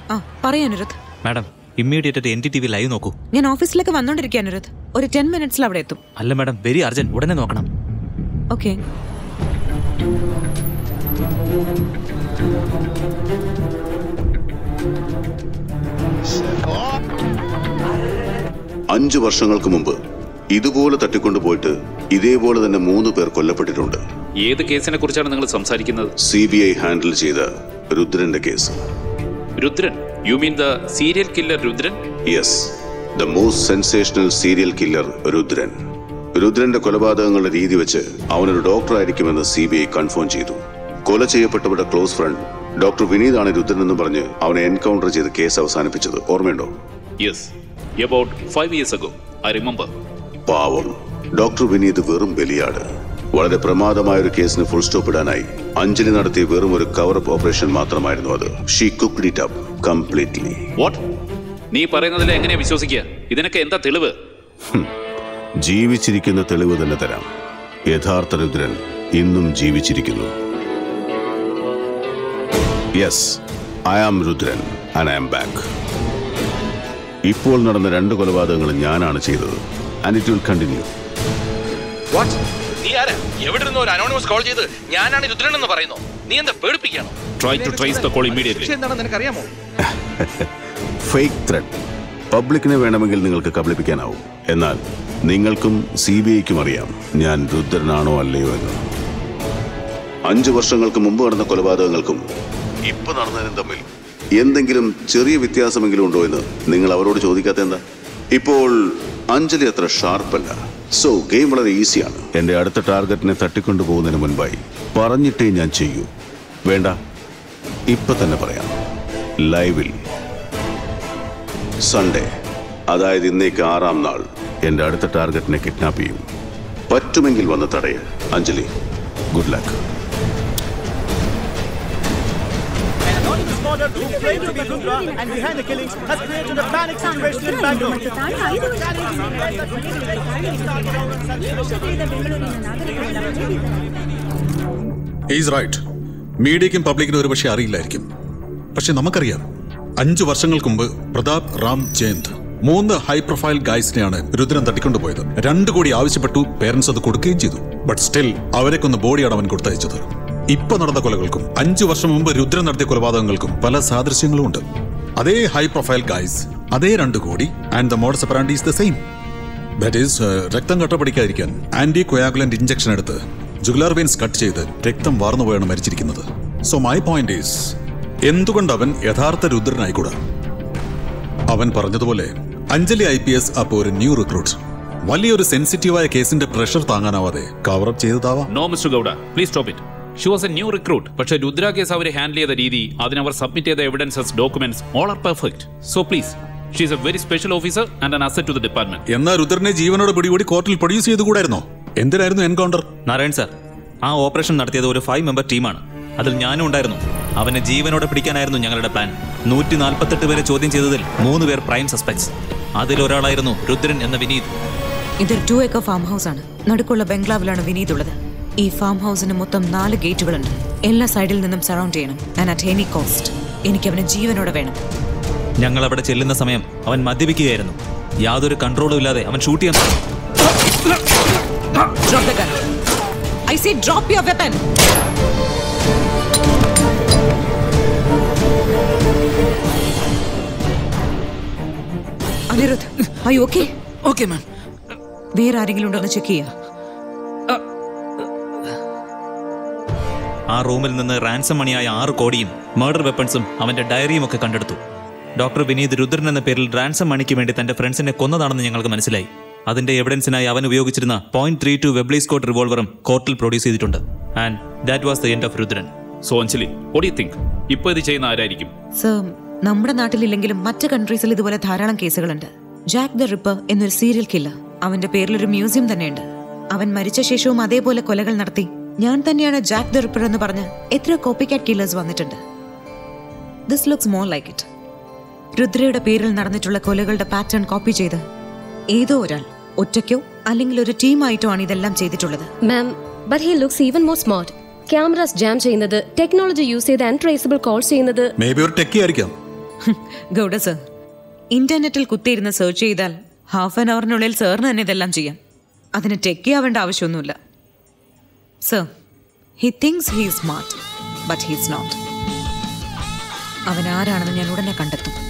ആ പറയാ Anirudh madam immediate ആയിട്ട് N T T V live നോക്കൂ ഞാൻ ഓഫീസിലേക്ക് വന്നോണ്ടിരിക്കുക അനിരുദ്ധ് ഒരു ടെൻ മിനിറ്റ്സിൽ അവിടെ എത്തും അല്ല മാഡം വെരി അർജന്റ് ഉടനെ നോക്കണം ഓക്കെ അഞ്ചു വർഷങ്ങൾക്ക് മുമ്പ് ഇതുപോലെ തട്ടിക്കൊണ്ടുപോയിട്ട് ഇതേപോലെ തന്നെ മൂന്ന് പേർ കൊല്ലപ്പെട്ടിട്ടുണ്ട് ഏത് കേസിനെ കുറിച്ചാണ് നിങ്ങൾ സംസാരിക്കുന്നത് സി ബി ഐ ഹാൻഡിൽ ചെയ്ത രുദ്രന്റെ case Rudran you mean the serial killer Rudran yes the most sensational serial killer Rudran രുദ്രന്റെ കൊലപാതകങ്ങളുടെ രീതി വെച്ച് അവനൊരു ഡോക്ടർ ആയിരിക്കുമെന്ന് സി ബി ഐ കൺഫേം ചെയ്തു കൊല ചെയ്യപ്പെട്ടവരുടെ ക്ലോസ് ഫ്രണ്ട് ഡോക്ടർ വിനീതാണ് രുദ്രൻ എന്ന് പറഞ്ഞ് അവനെ എൻകൗണ്ടർ ചെയ്ത് കേസ് അവസാനിപ്പിച്ചത് ഓർമ്മയുണ്ടോ yes about five years ago I remember പാവം ഡോക്ടർ വിനീത് വെറും ബലിയാട് വളരെ പ്രമാദമായ ഒരു കേസിന് ഫുൾ സ്റ്റോപ്പ് ഇടാനായി അഞ്ജലി നടത്തിയ വെറും ഒരു കവറപ്പ് ഓപ്പറേഷൻ മാത്രമായിരുന്നു അത് she cooked it up completely what നീ പറയുന്നതിൽ എങ്ങനെ വിശ്വസിക്കുക ഇതിനൊക്കെ എന്താ തെളിവ് ജീവിച്ചിരിക്കുന്ന തെളിവ് തന്നെ തരാം യഥാർത്ഥ രുദ്രൻ ഇന്നും ജീവിച്ചിരിക്കുന്നു yes I am Rudran and I am back ഇപ്പോൾ നടന്ന രണ്ട് കൊലപാതകങ്ങളും ഞാനാണ് ചെയ്തത് and it will continue what നീ ആരാ എവിടെ നിന്ന് ഒരു അനോണിമസ് കോൾ ചെയ്ത് ഞാനാണ് രുദ്രൻ എന്ന് പറയുന്നു നീ എന്താ പേടിപ്പിക്കാണോ try to trace the call immediately പക്ഷെ എന്താണെന്ന് നിനക്കറിയാമോ ഫേക്ക് ത്രെഡ് പബ്ലിക്കിനെ വേണമെങ്കിൽ നിങ്ങൾക്ക് കബളിപ്പിക്കാനാവും എന്നാൽ നിങ്ങൾക്കും സി ബി ഐക്കും അറിയാം ഞാൻ രുദ്രനാണോ അല്ലയോ എന്ന് അഞ്ചു വർഷങ്ങൾക്ക് മുമ്പ് നടന്ന കൊലപാതകങ്ങൾക്കും ഇപ്പൊ നടന്നതിനും തമ്മിൽ എന്തെങ്കിലും ചെറിയ വ്യത്യാസമെങ്കിലും ഉണ്ടോ എന്ന് നിങ്ങൾ അവരോട് ചോദിക്കാത്ത എന്താ ഇപ്പോൾ അഞ്ജലി അത്ര ഷാർപ്പല്ല സോ ഗെയിം വളരെ ഈസിയാണ് എന്റെ അടുത്ത ടാർഗറ്റിനെ തട്ടിക്കൊണ്ടു പോകുന്നതിന് മുൻപായി പറഞ്ഞിട്ടേ ഞാൻ ചെയ്യൂ വേണ്ട ഇപ്പൊ തന്നെ പറയാം ലൈവിൽ സൺഡേ അതായത് ഇന്നേക്ക് ആറാം നാൾ എന്റെ അടുത്ത ടാർഗറ്റിനെ കിഡ്നാപ്പ് ചെയ്യും പറ്റുമെങ്കിൽ വന്ന് തടയ Anjali good luck Anonymous murder who claimed to be Rudra and behind the killings has created a panic situation in Bangalore. Is right മീഡിയയ്ക്കും പബ്ലിക്കിനും ഒരു പക്ഷേ അറിയില്ലായിരിക്കും പക്ഷെ നമുക്കറിയാം അഞ്ചു വർഷങ്ങൾക്ക് മുമ്പ് പ്രതാപ് റാം ജയന്ത് മൂന്ന് ഹൈ പ്രൊഫൈൽ ഗൈസിനെയാണ് രുദ്രൻ തട്ടിക്കൊണ്ടുപോയത് രണ്ടു കോടി ആവശ്യപ്പെട്ടു പേരൻസ് അത് കൊടുക്കുകയും ചെയ്തു ബട്ട് സ്റ്റിൽ അവരെ കൊന്ന് ബോഡിയാണ് അവൻ കൊടുത്തയച്ചത് ഇപ്പൊ നടന്ന കൊലകൾക്കും അഞ്ചു വർഷം മുമ്പ് രുദ്രൻ നടത്തിയ കൊലപാതകങ്ങൾക്കും പല സാദൃശ്യങ്ങളും ഉണ്ട് അതേ ഹൈ പ്രൊഫൈൽ ഗൈസ് അതേ രണ്ട് crore and the modus operandi is the same that is രക്തം കട്ടപിടിക്കാതിരിക്കാൻ ആന്റി കൊയാഗുലന്റ് ഇഞ്ചക്ഷൻ എടുത്ത് ജുഗുലാർ വെയിൻസ് കട്ട് ചെയ്ത് രക്തം വാർന്നുപോയാണ് മരിച്ചിരിക്കുന്നത് സോ മൈ പോയിന്റ് ഈസ് എന്തുകൊണ്ട് അവൻ യഥാർത്ഥ രുദ്രനായിക്കൂടാ അവൻ പറഞ്ഞതുപോലെ അഞ്ജലി ഐ പി എസ് അപ്പോൾ ഒരു ന്യൂ റിക്രൂട്ട് വലിയൊരു സെൻസിറ്റീവായ കേസിന്റെ പ്രഷർ താങ്ങാനാവാതെ കവറപ്പ് ചെയ്തതാവാം no mister Gowda please stop it she was a new recruit പക്ഷേ രുദ്ര കേസ് അവർ ഹാൻഡിൽ ചെയ്ത രീതി അതിനവർ സബ്മിറ്റ് ചെയ്ത evidences documents all are perfect so please she is a very special officer and an asset to the department എന്നാ രുദ്രനെ ജീവനോട് പിടികൂടി കോർട്ടിൽ പ്രൊഡ്യൂസ് ചെയ്തുകൂടായിരുന്നോ എന്തിനായിരുന്നു എൻകൗണ്ടർ നാരായൺ സാർ ആ ഓപ്പറേഷൻ നടത്തിയത് ഒരു ഫൈവ് മെമ്പർ ടീമാണ് അതിൽ ഞാനും ഉണ്ടായിരുന്നു അവനെ ജീവനോടെ പിടിക്കാനായിരുന്നു ഞങ്ങളുടെ പ്ലാൻ നൂറ്റി നാൽപ്പത്തെട്ട് പേരെ ചോദ്യം ചെയ്തതിൽ മൂന്ന് പേർ പ്രൈം സസ്പെക്ട്സ് അതിലൊരാളായിരുന്നു രുദ്രൻ എന്ന വിനീത് ഇതൊരു ടു ഏക്കർ ഫാം ഹൗസ് ആണ് നടുക്കുള്ള ബംഗ്ലാവിലാണ് വിനീത് ഉള്ളത് ഈ ഫാം ഹൗസിന് മൊത്തം നാല് ഗേറ്റുകളുണ്ട് എല്ലാ സൈഡിൽ നിന്നും സറൗണ്ട് ചെയ്യണം ആൻഡ് അറ്റ് എനി കോസ്റ്റ് എനിക്ക് അവനെ ജീവനോടെ വേണം ഞങ്ങൾ അവിടെ ചെല്ലുന്ന സമയം അവൻ മദ്യപിക്കുകയായിരുന്നു യാതൊരു കൺട്രോളും ഇല്ലാതെ അവൻ ഷൂട്ട് ചെയ്യാൻ തുടങ്ങി. Drop the gun. I say drop your weapon. Anirudh are you okay? Okay ma'am വേറെ ആരെങ്കിലും ഉണ്ടോ എന്ന് ചെക്ക് ചെയ്യാം ആ റൂമിൽ നിന്ന് റാൻസം മണിയായ ആറ് കോടിയും മർഡർ വെപ്പൺസും അവന്റെ ഡയറിയും ഒക്കെ കണ്ടെടുത്തു ഡോക്ടർ വിനീത് രുദ്രൻ എന്ന പേരിൽ റാൻസം മണിക്ക് വേണ്ടി തന്റെ ഫ്രണ്ട്സിനെ കൊന്നതാണെന്ന് ഞങ്ങൾക്ക് മനസ്സിലായി അതിന്റെ എവിഡൻസിനായി അവൻ ഉപയോഗിച്ചിരുന്ന പോയിന്റ് ത്രീ ടു വെബ്ലീസ് കോട്ട് റിവോൾവറും കോർട്ടിൽ പ്രൊഡ്യൂസ് ചെയ്തിട്ടുണ്ട് and that was the end of Rudran so Anjali ഒടി തിങ്ക് ഇപ്പൊ ഇത് ചെയ്യുന്ന ആരായിരിക്കും സർ നമ്മുടെ നാട്ടിലില്ലെങ്കിലും മറ്റ് കൺട്രീസിൽ ഇതുപോലെ ധാരാളം കേസുകളുണ്ട് ജാക്ക് ദ റിപ്പർ എന്നൊരു സീരിയൽ കില്ലർ അവന്റെ പേരിൽ ഒരു മ്യൂസിയം തന്നെയുണ്ട് അവൻ മരിച്ച ശേഷവും അതേപോലെ കൊലകൾ നടത്തി ഞാൻ തന്നെയാണ് ജാക്ക് ദ റിപ്പർ എന്ന് പറഞ്ഞ് എത്രയോ കോപ്പി കാറ്റ് കില്ലേഴ്സ് വന്നിട്ടുണ്ട് this looks more like it രുദ്രയുടെ പേരിൽ നടന്നിട്ടുള്ള കൊലകളുടെ പാറ്റേൺ കോപ്പി ചെയ്ത് ഏതോ ഒരാൾ ഒറ്റയ്ക്കോ അല്ലെങ്കിൽ ഒരു ടീമായിട്ടോ ആണ് ഇതെല്ലാം ചെയ്തിട്ടുള്ളത് ma'am but he looks even more smart cameras jam ചെയ്യുന്നത് ടെക്നോളജി യൂസ് ചെയ്ത് അൺട്രേസബിൾ കോൾസ് ചെയ്യുന്നത് മേ ബി ഒരു ടെക്കി ആയിരിക്കാം ഗൗഡ സർ ഇന്റർനെറ്റിൽ കുത്തിയിരുന്ന് സെർച്ച് ചെയ്താൽ ഹാഫ് ആൻ അവറിനുള്ളിൽ സാറിന് തന്നെ ഇതെല്ലാം ചെയ്യാം അതിന് ടെക്കി ആവേണ്ട ആവശ്യമൊന്നുമില്ല sir he thinks he smart but he's not അവൻ ആരാണെന്ന് ഞാൻ ഉടനെ കണ്ടെത്തും